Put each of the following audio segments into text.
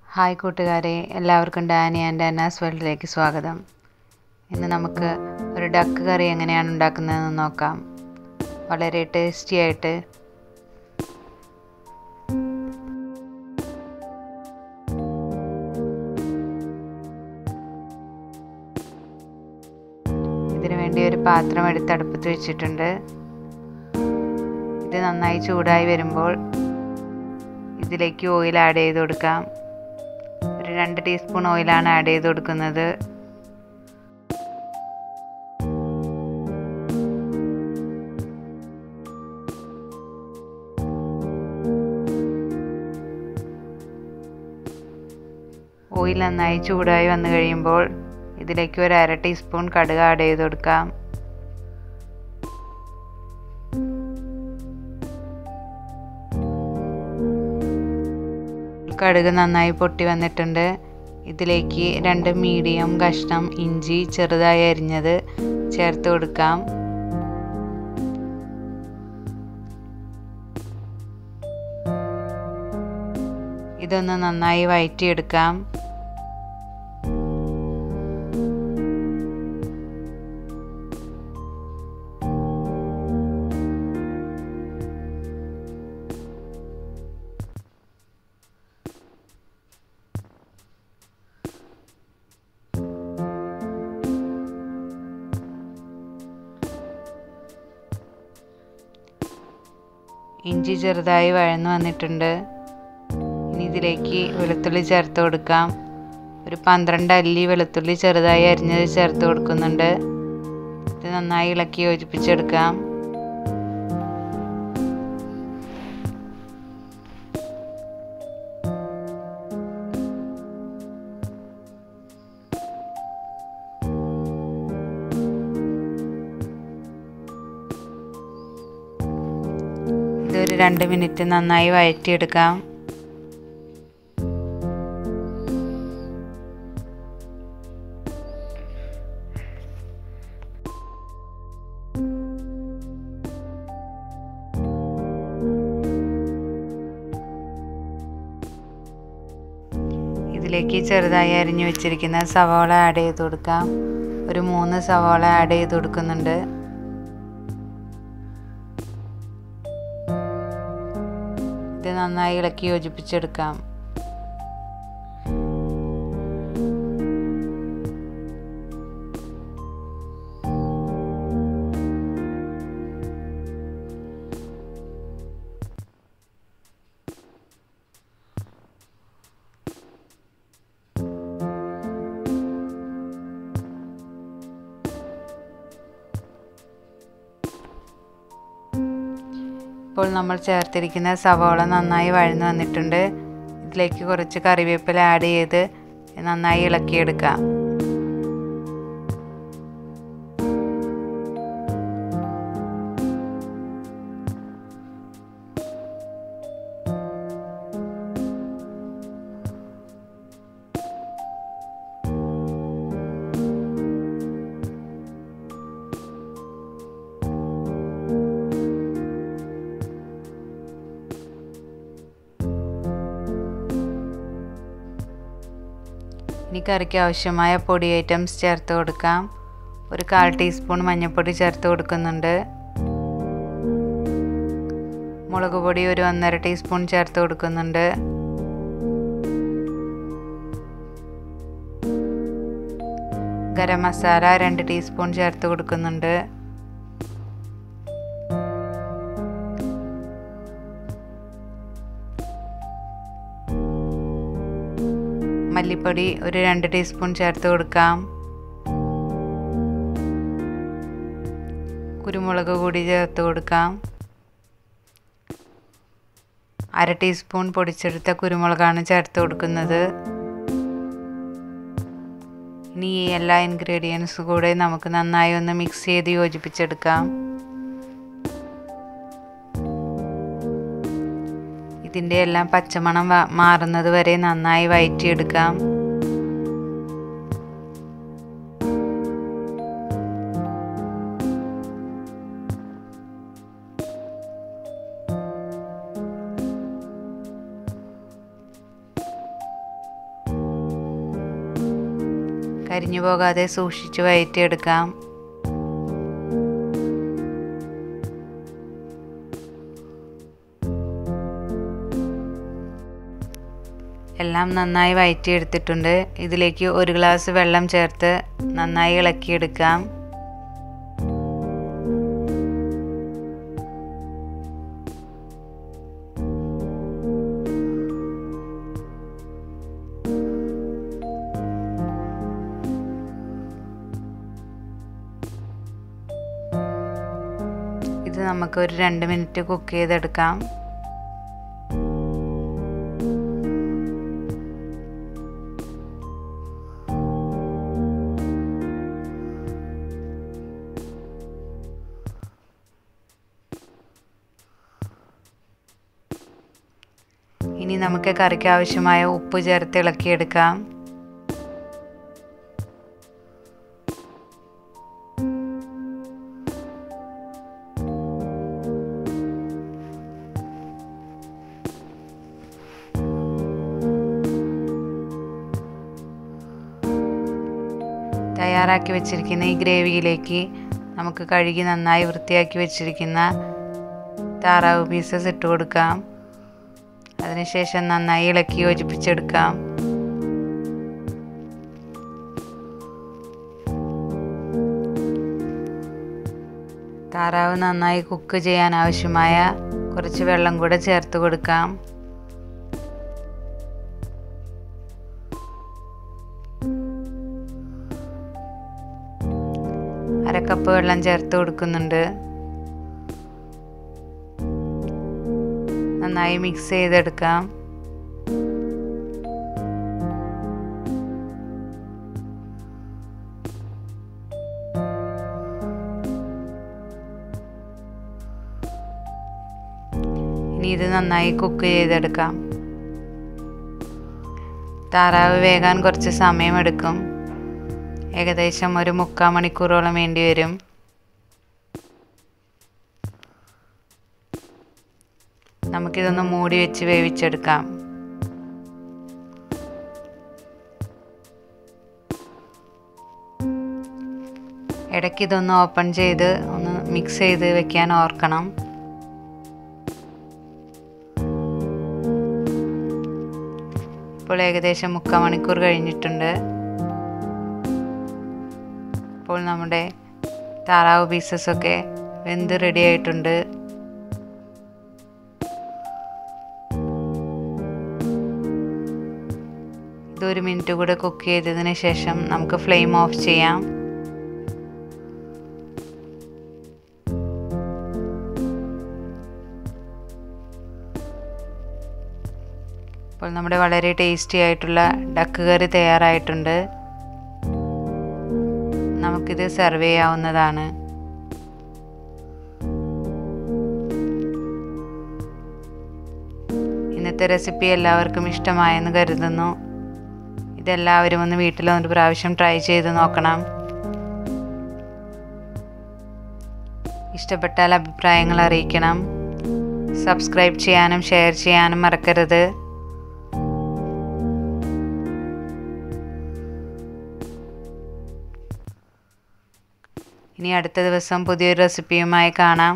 Hi കൂട്ടുകാരെ എല്ലാവർക്കും Dani and അന്നാസ് വേൾഡിലേക്ക് സ്വാഗതം ഇന്ന് നമുക്ക് ഒരു ഡക്ക് കറി എങ്ങനെയാണ് ഉണ്ടാക്കുന്നതെന്ന് നോക്കാം വളരെ ടേസ്റ്റി ആയിട്ട് ഇതിനു വേണ്ടി ഒരു പാത്രം എടുത്ത് അടുപ്പത്ത് വെച്ചിട്ടുണ്ട് ഇത് നന്നായി ചൂടായി വരുമ്പോൾ ഇതിലേക്ക് ഓയിൽ ആഡ് ചെയ്ത് കൊടുക്കാം ഒരു രണ്ട് ടീസ്പൂൺ ഓയിലാണ് ആഡ് ചെയ്ത് കൊടുക്കുന്നത് ഓയിൽ നന്നായി ചൂടായി വന്നു കഴിയുമ്പോൾ ഇതിലേക്ക് ഒരു അര ടീസ്പൂൺ കടുക് ആഡ് ചെയ്ത് കൊടുക്കാം കടുക് നന്നായി പൊട്ടി വന്നിട്ടുണ്ട് ഇതിലേക്ക് രണ്ട് മീഡിയം കഷ്ണം ഇഞ്ചി ചെറുതായി അരിഞ്ഞത് ചേർത്ത് കൊടുക്കാം ഇതൊന്ന് നന്നായി വഴറ്റിയെടുക്കാം ഇഞ്ചി ചെറുതായി വഴന്നു വന്നിട്ടുണ്ട് ഇനി ഇതിലേക്ക് വെളുത്തുള്ളി ചേർത്ത് കൊടുക്കാം ഒരു പന്ത്രണ്ട് അല്ലി വെളുത്തുള്ളി ചെറുതായി അരിഞ്ഞത് ചേർത്ത് കൊടുക്കുന്നുണ്ട് ഇത് നന്നായി ഇളക്കി യോജിപ്പിച്ചെടുക്കാം ഇതൊരു രണ്ട് മിനിറ്റ് നന്നായി വഴറ്റിയെടുക്കാം ഇതിലേക്ക് ചെറുതായി അരിഞ്ഞു വെച്ചിരിക്കുന്ന സവാള ആഡ് ചെയ്ത് കൊടുക്കാം ഒരു മൂന്ന് സവാള ആഡ് ചെയ്ത് കൊടുക്കുന്നുണ്ട് ഇത് നന്നായി ഇളക്കി യോജിപ്പിച്ചെടുക്കാം ഇപ്പോൾ നമ്മൾ ചേർത്തിരിക്കുന്ന സവാള നന്നായി വഴന്നു വന്നിട്ടുണ്ട് ഇതിലേക്ക് കുറച്ച് കറിവേപ്പില ആഡ് ചെയ്ത് നന്നായി ഇളക്കിയെടുക്കാം ഇനി കറിക്ക് ആവശ്യമായ പൊടി ഐറ്റംസ് ചേർത്ത് കൊടുക്കാം ഒരു കാൽ ടീസ്പൂൺ മഞ്ഞൾപ്പൊടി ചേർത്ത് കൊടുക്കുന്നുണ്ട് മുളക് പൊടി ഒരു ഒന്നര ടീസ്പൂൺ ചേർത്ത് കൊടുക്കുന്നുണ്ട് ഗരം മസാല രണ്ട് ടീസ്പൂൺ ചേർത്ത് കൊടുക്കുന്നുണ്ട് മല്ലിപ്പൊടി ഒരു രണ്ട് ടീസ്പൂൺ ചേർത്ത് കൊടുക്കാം കുരുമുളക് കൂടി ചേർത്ത് കൊടുക്കാം അര ടീസ്പൂൺ പൊടിച്ചെടുത്ത കുരുമുളകാണ് ചേർത്ത് കൊടുക്കുന്നത് ഇനി ഈ എല്ലാ ഇൻഗ്രീഡിയൻസും കൂടെ നമുക്ക് നന്നായി ഒന്ന് മിക്സ് ചെയ്ത് യോജിപ്പിച്ചെടുക്കാം ഇതിൻ്റെ എല്ലാം പച്ചമണം മാറുന്നത് വരെ നന്നായി വയറ്റിയെടുക്കാം കരിഞ്ഞു പോകാതെ സൂക്ഷിച്ച് വയറ്റിയെടുക്കാം എല്ലാം നന്നായി വയറ്റിയെടുത്തിട്ടുണ്ട് ഇതിലേക്ക് ഒരു ഗ്ലാസ് വെള്ളം ചേർത്ത് നന്നായി ഇളക്കിയെടുക്കാം ഇത് നമുക്ക് ഒരു രണ്ട് മിനിറ്റ് കുക്ക് ചെയ്തെടുക്കാം ഇനി നമുക്ക് കറിക്ക് ആവശ്യമായ ഉപ്പ് ചേർത്ത് ഇളക്കിയെടുക്കാം തയ്യാറാക്കി വെച്ചിരിക്കുന്ന ഈ ഗ്രേവിയിലേക്ക് നമുക്ക് കഴുകി നന്നായി വൃത്തിയാക്കി വെച്ചിരിക്കുന്ന താറാവ് പീസസ് ഇട്ട് കൊടുക്കാം അതിനുശേഷം നന്നായി ഇളക്കി യോജിപ്പിച്ചെടുക്കാം താറാവ് നന്നായി കുക്ക് ചെയ്യാൻ ആവശ്യമായ കുറച്ച് വെള്ളം കൂടെ ചേർത്ത് കൊടുക്കാം അരക്കപ്പ് വെള്ളം ചേർത്ത് കൊടുക്കുന്നുണ്ട് നന്നായി മിക്സ് ചെയ്തെടുക്കാം ഇനി ഇത് നന്നായി കുക്ക് ചെയ്തെടുക്കാം താറാവ് വേകാൻ കുറച്ച് സമയമെടുക്കും ഏകദേശം ഒരു മുക്കാൽ മണിക്കൂറോളം വേണ്ടി വരും നമുക്കിതൊന്ന് മൂടി വെച്ച് വേവിച്ചെടുക്കാം ഇടയ്ക്ക് ഇതൊന്ന് ഓപ്പൺ ചെയ്ത് ഒന്ന് മിക്സ് ചെയ്ത് വെക്കാൻ ഓർക്കണം ഇപ്പോൾ ഏകദേശം മുക്കാൽ മണിക്കൂർ കഴിഞ്ഞിട്ടുണ്ട് ഇപ്പോൾ നമ്മുടെ താറാവ് പീസസൊക്കെ വെന്ത് റെഡി ആയിട്ടുണ്ട് ഇതൊരു മിനിറ്റ് കൂടെ കുക്ക് ചെയ്തതിന് ശേഷം നമുക്ക് ഫ്ലെയിം ഓഫ് ചെയ്യാം ഇപ്പോൾ നമ്മുടെ വളരെ ടേസ്റ്റി ആയിട്ടുള്ള ഡക്ക് കറി തയ്യാറായിട്ടുണ്ട് നമുക്കിത് സെർവ് ചെയ്യാവുന്നതാണ് ഇന്നത്തെ റെസിപ്പി എല്ലാവർക്കും ഇഷ്ടമായെന്ന് കരുതുന്നു ഇതെല്ലാവരും ഒന്ന് വീട്ടിൽ ഒരു പ്രാവശ്യം ട്രൈ ചെയ്ത് നോക്കണം ഇഷ്ടപ്പെട്ടാൽ അഭിപ്രായങ്ങൾ അറിയിക്കണം സബ്സ്ക്രൈബ് ചെയ്യാനും ഷെയർ ചെയ്യാനും മറക്കരുത് ഇനി അടുത്ത ദിവസം പുതിയൊരു റെസിപ്പിയുമായി കാണാം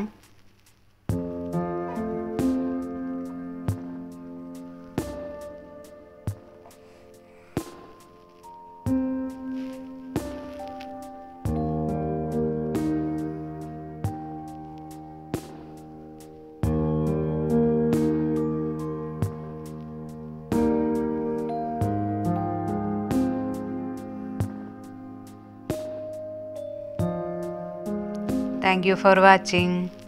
Thank you for watching.